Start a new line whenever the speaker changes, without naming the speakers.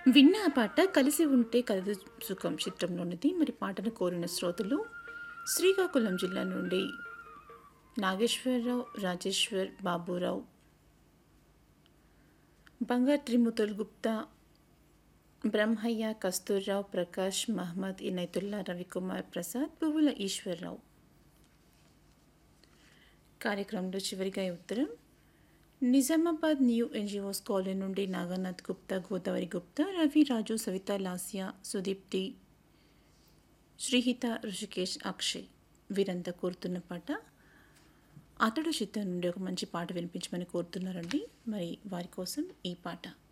విన్న ఆ పాట కలిసి ఉంటే కలదు సుఖం చిత్రంలోనిది మరి పాటను కోరిన శ్రోతలు శ్రీకాకుళం జిల్లా నుండి నాగేశ్వరరావు రాజేశ్వర్ బాబురావు బంగారు త్రిమూర్తుల్ గుప్తా బ్రహ్మయ్య కస్తూర్రావు ప్రకాష్ మహమ్మద్ ఇనైతుల్లా రవికుమార్ ప్రసాద్ పువ్వుల ఈశ్వర్రావు కార్యక్రమంలో చివరిగా ఈ ఉత్తరం నిజామాబాద్ న్యూ ఎన్జిఓస్ కాలనీ నుండి నాగనాథ్ గుప్తా గోదావరి గుప్తా రవి రాజు సవిత లాస్య సుదీప్తి శ్రీహిత ఋషికేష్ అక్షయ్ వీరంతా కోరుతున్న పాట అతడు చిత్తం నుండి ఒక మంచి పాట వినిపించమని కోరుతున్నారండి మరి వారి కోసం ఈ పాట